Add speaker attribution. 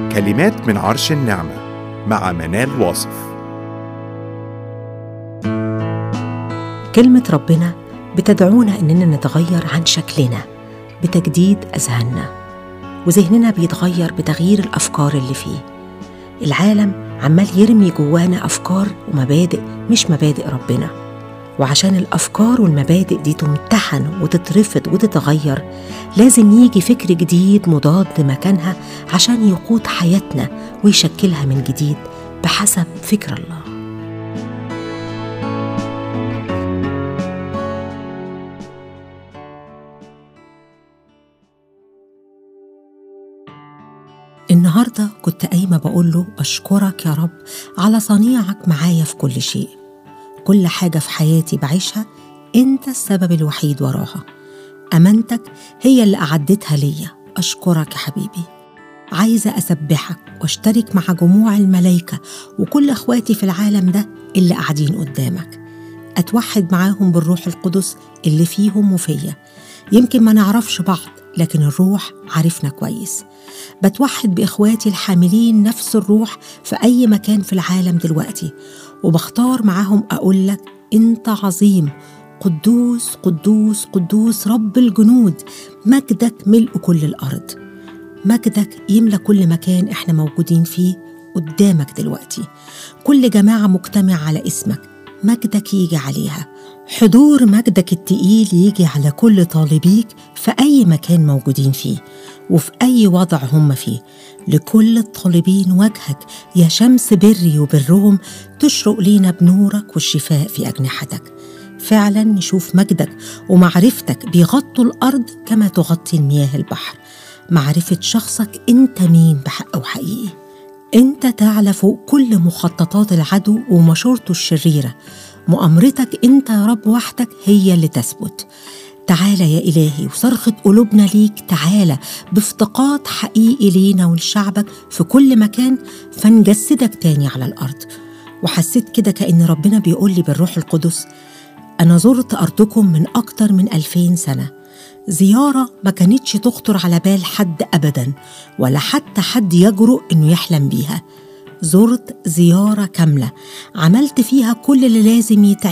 Speaker 1: كلمات من عرش النعمة مع منال واصف
Speaker 2: كلمة ربنا بتدعونا إننا نتغير عن شكلنا بتجديد أذهاننا وذهننا بيتغير بتغيير الأفكار اللي فيه العالم عمال يرمي جوانا أفكار ومبادئ مش مبادئ ربنا وعشان الأفكار والمبادئ دي تمتحن وتترفض وتتغير لازم يجي فكر جديد مضاد مكانها عشان يقود حياتنا ويشكلها من جديد بحسب فكر الله النهاردة كنت قايمة بقول له أشكرك يا رب على صنيعك معايا في كل شيء كل حاجة في حياتي بعيشها أنت السبب الوحيد وراها أمانتك هي اللي أعدتها ليا أشكرك يا حبيبي عايزة أسبحك واشترك مع جموع الملايكة وكل أخواتي في العالم ده اللي قاعدين قدامك أتوحد معاهم بالروح القدس اللي فيهم وفيا يمكن ما نعرفش بعض لكن الروح عارفنا كويس بتوحد بإخواتي الحاملين نفس الروح في أي مكان في العالم دلوقتي وبختار معاهم أقول لك أنت عظيم قدوس قدوس قدوس رب الجنود مجدك ملء كل الأرض مجدك يملى كل مكان احنا موجودين فيه قدامك دلوقتي كل جماعة مجتمع على اسمك مجدك يجي عليها حضور مجدك التقيل يجي على كل طالبيك في أي مكان موجودين فيه وفي أي وضع هم فيه لكل الطالبين وجهك يا شمس بري وبرهم تشرق لينا بنورك والشفاء في أجنحتك فعلا نشوف مجدك ومعرفتك بيغطوا الأرض كما تغطي المياه البحر معرفة شخصك أنت مين بحق وحقيقي أنت تعلى فوق كل مخططات العدو ومشورته الشريرة مؤامرتك أنت يا رب وحدك هي اللي تثبت تعالى يا إلهي وصرخة قلوبنا ليك تعالى بافتقاد حقيقي لينا ولشعبك في كل مكان فنجسدك تاني على الأرض وحسيت كده كأن ربنا بيقول لي بالروح القدس أنا زرت أرضكم من أكتر من ألفين سنة زيارة ما كانتش تخطر على بال حد أبدا ولا حتى حد يجرؤ إنه يحلم بيها زرت زيارة كاملة عملت فيها كل اللي لازم يتعمل